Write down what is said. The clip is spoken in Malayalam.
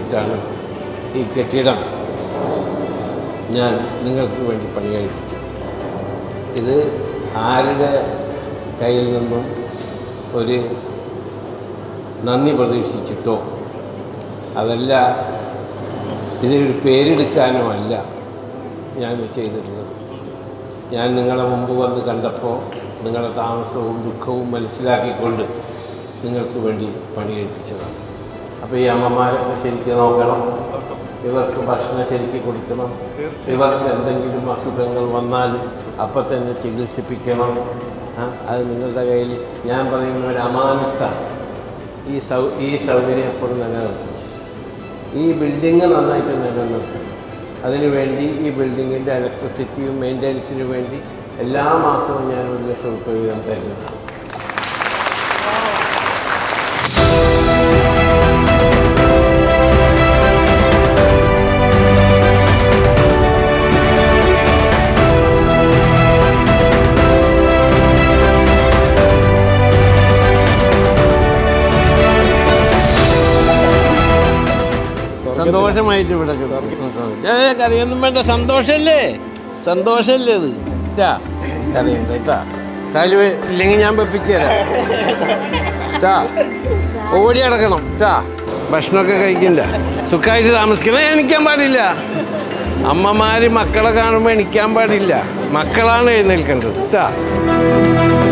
വെച്ചിട്ടാണ് ഈ കെട്ടിടം ഞാൻ നിങ്ങൾക്ക് വേണ്ടി പണി കഴിപ്പിച്ചത് ഇത് ആരുടെ കയ്യിൽ നിന്നും ഒരു നന്ദി പ്രതീക്ഷിച്ചിട്ടോ അതല്ല ഇതിനൊരു പേരെടുക്കാനോ അല്ല ഞാൻ ഇത് ചെയ്തിട്ടുള്ളത് ഞാൻ നിങ്ങളെ മുമ്പ് വന്ന് കണ്ടപ്പോൾ നിങ്ങളുടെ താമസവും ദുഃഖവും മനസ്സിലാക്കിക്കൊണ്ട് നിങ്ങൾക്ക് വേണ്ടി പണി കഴിപ്പിച്ചതാണ് അപ്പോൾ ഈ അമ്മമാരൊക്കെ ശരിക്കും നോക്കണം ഇവർക്ക് ഭക്ഷണം ശരിക്ക് കൊടുക്കണം ഇവർക്ക് എന്തെങ്കിലും അസുഖങ്ങൾ വന്നാൽ അപ്പം തന്നെ ചികിത്സിപ്പിക്കണം ആ, അത് നിങ്ങളുടെ കയ്യിൽ ഞാൻ പറയുന്ന ഒരു അമാനത്താണ് ഈ സൗ ഈ സൗകര്യം എപ്പോഴും നിലനിർത്തണം ഈ ബിൽഡിങ് നന്നായിട്ട് നിലനിർത്തണം അതിനുവേണ്ടി ഈ ബിൽഡിങ്ങിൻ്റെ ഇലക്ട്രിസിറ്റിയും മെയിൻ്റനൻസിനു വേണ്ടി എല്ലാ മാസവും ഞാൻ ഒരു ലക്ഷം റുപ്യ വീതം തരുന്നതാണ് സന്തോഷമായിട്ട് ഇവിടെ ഏ കറിയൊന്നും വേണ്ട സന്തോഷല്ലേ സന്തോഷല്ലേ ഇത് ട്ടാ കറിയുണ്ട് കേട്ടാ കാല് വേ- ഇല്ലെങ്കിൽ ഞാൻ വെപ്പിച്ചു തരാം ട്ടാ ഓടി അടക്കണം ട്ടാ ഭക്ഷണമൊക്കെ കഴിക്കണ്ട സുഖമായിട്ട് താമസിക്കണം എണിക്കാൻ പാടില്ല അമ്മമാര് മക്കളെ കാണുമ്പോൾ എണിക്കാൻ പാടില്ല മക്കളാണ് എഴുന്നേൽക്കേണ്ടത് ട്ടാ